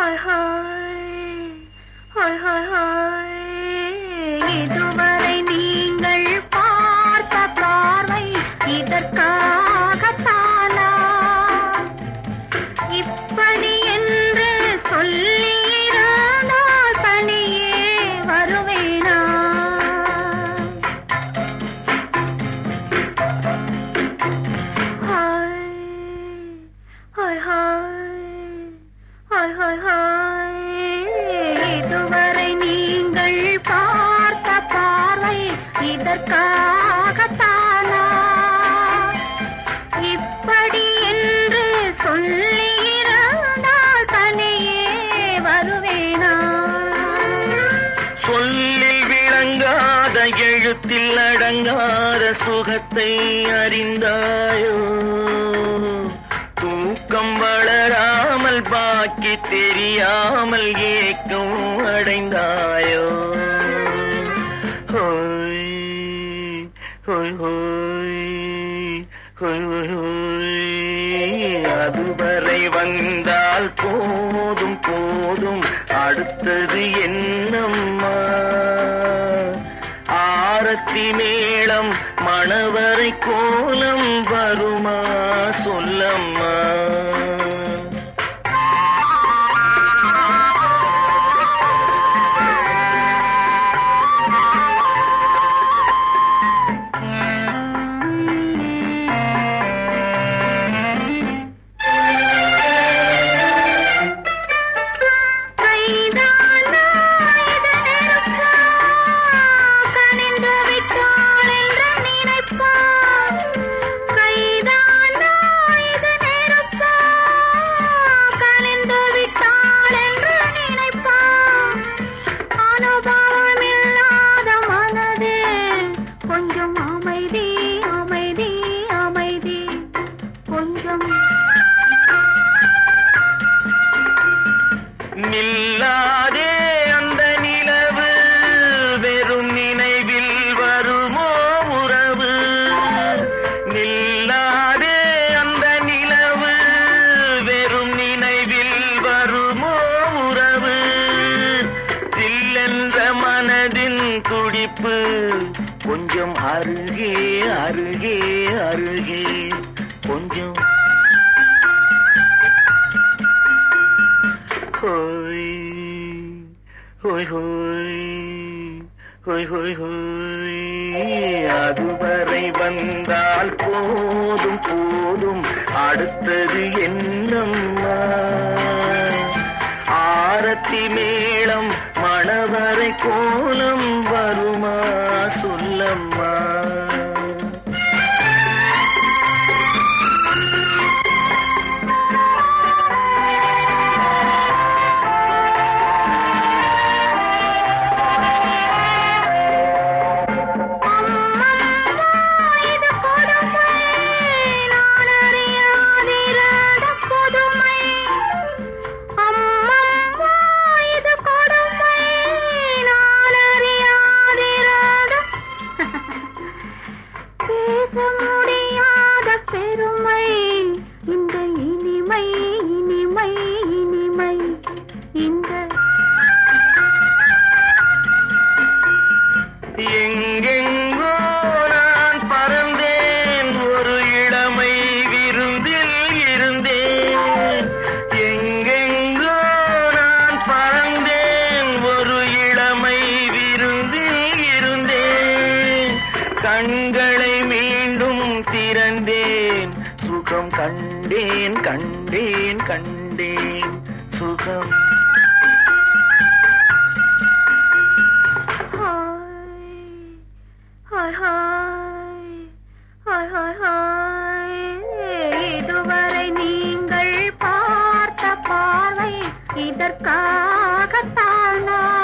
Hi hi hi hi hi இதுவரை நீங்கள் பார்த்த பார்வை இதற்காகத்தானா இப்படி என்று சொல்லியிருந்தால் தனியே வருவேனா hi hi hi hi hi இதுவரை நீங்கள் பார்த்த பார்வை இதற்காகத்தானா இப்படி என்று சொல்லியிருந்தால் தனியே வருவேனா சொல்லில் விளங்காத எழுத்தில் அடங்காத சுகத்தை அறிந்தாயோ தூக்கம் வளராமல் பாக்கி தெரியாமல் ஏக்கம் அடைந்தாயோ ஹோய் ஹோய் ஹோய் ஹோய் ஹோய் ஹோய் அதுவரை வந்தால் போதும் போதும் அடுத்தது என்னம்மா ஆரத்தி மேளம் மணவரை கோலம் வருமா சொல்லம்மா கைதானா இது நெருப்பா? கனிந்து விட்டாள் என்று நினைப்பான். கைதானா இது நெருப்பா? கனிந்து விட்டாள் என்று நினைப்பான். அனுபவம் இல்லாத மனதே கொஞ்சம் அமைதி அமைதி அமைதி கொஞ்சம் நில்லாதே அந்த நிலவு வெறும் நினைவில் வருமோ உறவு நில்லாதே அந்த நிலவு வெறும் நினைவில் வருமோ உறவு தில்லென்ற மனதின் துடிப்பு கொஞ்சம் அருகே அருகே அருகே கொஞ்சம் ஹோய் ஹோய் ஹோய் ஹோய் ஹோய் ஹோய் அதுவரை வந்தால் போதும் போதும் அடுத்தது என்னம்மா ஆரத்தி மேளம் மணவரை கோலம் வருமா சொல்லம்மா இது கொடுமை நான் அறியாதிராத புதுமை அம்மம்மா இது கொடுமை நான் அறியாதிராத பேச முடியாத பெருமை இந்த இனிமை இனிமை இனிமை இந்த எங்கெங்கோ நான் பறந்தேன் ஒரு இளமை விருந்தில் இருந்தேன் எங்கெங்கோ நான் பறந்தேன் ஒரு இளமை விருந்தில் இருந்தேன் கண்களை மீண்டும் திறந்தேன் சுகம் கண்டேன் கண்டேன் கண்டேன் சுகம் hi hi hi hi hi இதுவரை நீங்கள் பார்த்த பார்வை இதற்காகத்தானா